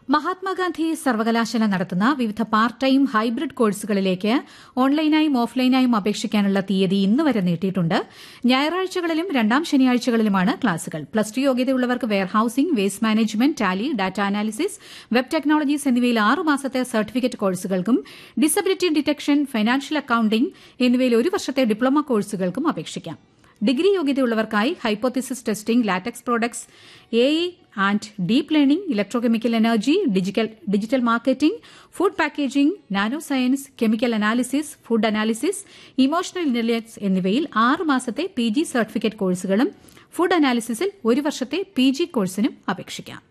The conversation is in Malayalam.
മഹാത്മാഗാന്ധി സർവകലാശാല നടത്തുന്ന വിവിധ പാർട്ട് ടൈം ഹൈബ്രിഡ് കോഴ്സുകളിലേക്ക് ഓൺലൈനായും ഓഫ്ലൈനായും അപേക്ഷിക്കാനുള്ള തീയതി ഇന്ന് വരെ നീട്ടിയിട്ടുണ്ട് ഞായറാഴ്ചകളിലും രണ്ടാം ശനിയാഴ്ചകളിലുമാണ് ക്ലാസുകൾ പ്ലസ് ടു യോഗ്യതയുള്ളവർക്ക് warehousing waste management tally data analysis web technologies എന്നിവയിൽ ആറ് മാസത്തെ സർട്ടിഫിക്കറ്റ് കോഴ്സുകൾക്കും ഡിസബിലിറ്റി ഡിറ്റക്ഷൻ ഫൈനാൻഷ്യൽ അക്കൌണ്ടിംഗ് എന്നിവയിൽ ഒരു വർഷത്തെ ഡിപ്ലോമ കോഴ്സുകൾക്കും അപേക്ഷിക്കാം ഡിഗ്രി യോഗ്യതയുള്ളവർക്കായി hypothesis testing latex products A and deep learning electrochemical energy digital marketing food packaging nano science chemical analysis food analysis emotional intelligence എന്നിവയിൽ ആറ് മാസത്തെ പി ജി സർട്ടിഫിക്കറ്റ് കോഴ്സുകളും ഫുഡ് അനാലിസിസിൽ ഒരു വർഷത്തെ പി ജി കോഴ്സിനും അപേക്ഷിക്കാം